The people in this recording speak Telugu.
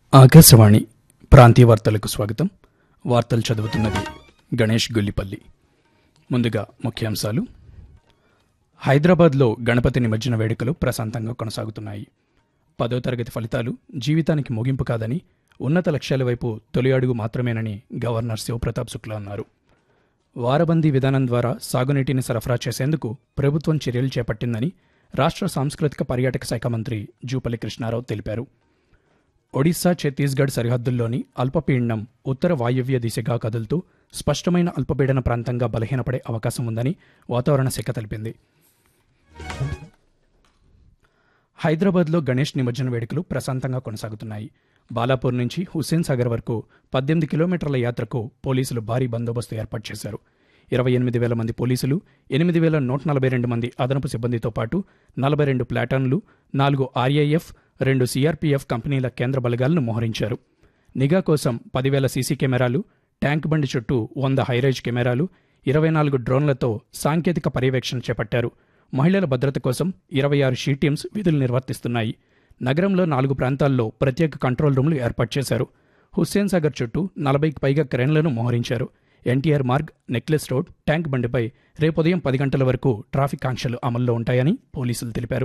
ఆకాశవాణి ప్రాంతీయ వార్తలకు స్వాగతం వార్తలు చదువుతున్నది గణేష్ గుల్లిపల్లి ముందుగా ముఖ్యాంశాలు హైదరాబాద్లో గణపతి నిమజ్జన వేడుకలు ప్రశాంతంగా కొనసాగుతున్నాయి పదో తరగతి ఫలితాలు జీవితానికి ముగింపు కాదని ఉన్నత లక్ష్యాల వైపు తొలి అడుగు మాత్రమేనని గవర్నర్ శివప్రతాప్ శుక్లా అన్నారు వారబందీ విధానం ద్వారా సాగునీటిని సరఫరా చేసేందుకు ప్రభుత్వం చర్యలు చేపట్టిందని రాష్ట్ర సాంస్కృతిక పర్యాటక శాఖ మంత్రి జూపల్లి కృష్ణారావు తెలిపారు ఒడిశా ఛత్తీస్గఢ్ సరిహద్దుల్లోని అల్పపీడనం ఉత్తర వాయువ్య దిశగా కదులుతూ స్పష్టమైన అల్పపీడన ప్రాంతంగా బలహీనపడే అవకాశం ఉందని వాతావరణ శాఖ తెలిపింది హైదరాబాద్లో గణేష్ నిమజ్జన వేడుకలు ప్రశాంతంగా కొనసాగుతున్నాయి బాలాపూర్ నుంచి హుస్సేన్ సాగర్ వరకు పద్దెనిమిది కిలోమీటర్ల యాత్రకు పోలీసులు భారీ బందోబస్తు ఏర్పాటు చేశారు ఇరవై ఎనిమిది వేల మంది పోలీసులు ఎనిమిది వేల నూట నలభై రెండు మంది అదనపు సిబ్బందితో పాటు నలభై రెండు ప్లాటాన్లు నాలుగు ఆర్ఐఎఫ్ రెండు సిఆర్పీఎఫ్ కంపెనీల కేంద్ర బలగాలను మోహరించారు నిఘా కోసం పదివేల సీసీ కెమెరాలు ట్యాంక్ బండి చుట్టూ వంద హైరేజ్ కెమెరాలు ఇరవై నాలుగు డ్రోన్లతో సాంకేతిక పర్యవేక్షణ చేపట్టారు మహిళల భద్రత కోసం ఇరవై ఆరు షీ టీమ్స్ విధులు నిర్వర్తిస్తున్నాయి నగరంలో నాలుగు ప్రాంతాల్లో ప్రత్యేక కంట్రోల్ రూమ్లు ఏర్పాటు చేశారు హుస్సేన్ సాగర్ చుట్టూ నలభైకి పైగా క్రెన్లను మోహరించారు NTR Marg necklace road tank బండిపై రేపు ఉదయం పది గంటల వరకు ట్రాఫిక్ ఆంక్షలు అమల్లో ఉంటాయని పోలీసులు తెలిపారు